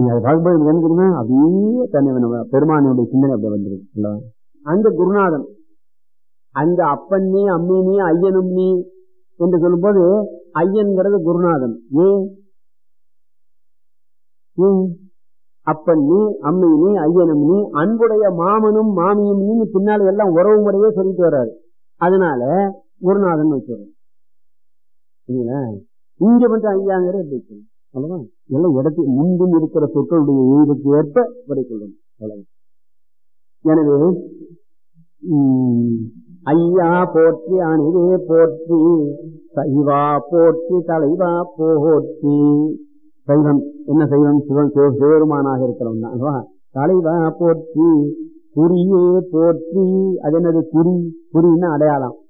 நீங்க அதை பார்க்கும்போது எனக்கு என்ன தெரியுமா அப்படியே தன்னை நம்ம பெருமானுடைய சிந்தனை அப்படி வந்துருக்கு அல்லவா? அங்க குருநாதன் அங்க அப்பன் நீ அம்மி நீ ஐயனும் நீ என்று சொல்லும்போது ஐயன்கிறது குருநாதன் ஏன் ஏன்? அப்பன் நீ அம்மி நீ ஐயனும் நீ அன்புடைய மாமனும் மாமியும் நீ பின்னால எல்லாம் உறவு முறையே சொல்லிட்டு வர்றாரு அதனால குருநாதன் வச்சுறோம் சரிங்களா இங்க மட்டும் ஐயாங்கிற எப்படி சொல்லணும் அவ்வளவா எல்லாம் இடத்துக்கு முன்பின் இருக்கிற சொற்களுடைய எழுதுக்கு ஏற்ப குறை கொள்ளணும் அவ்வளவு எனவே உம், ஐயா போற்றி அணிவே போற்றி சைவா போற்றி தலைவா போற்றி சைவம் என்ன சைவம் சிவன் சிவ- சிவபெருமானாக இருக்கிறவன் தான் அல்லவா? தலைவா போற்றி குறியே போற்றி அது என்னது குறி குறின்னா அடையாளம்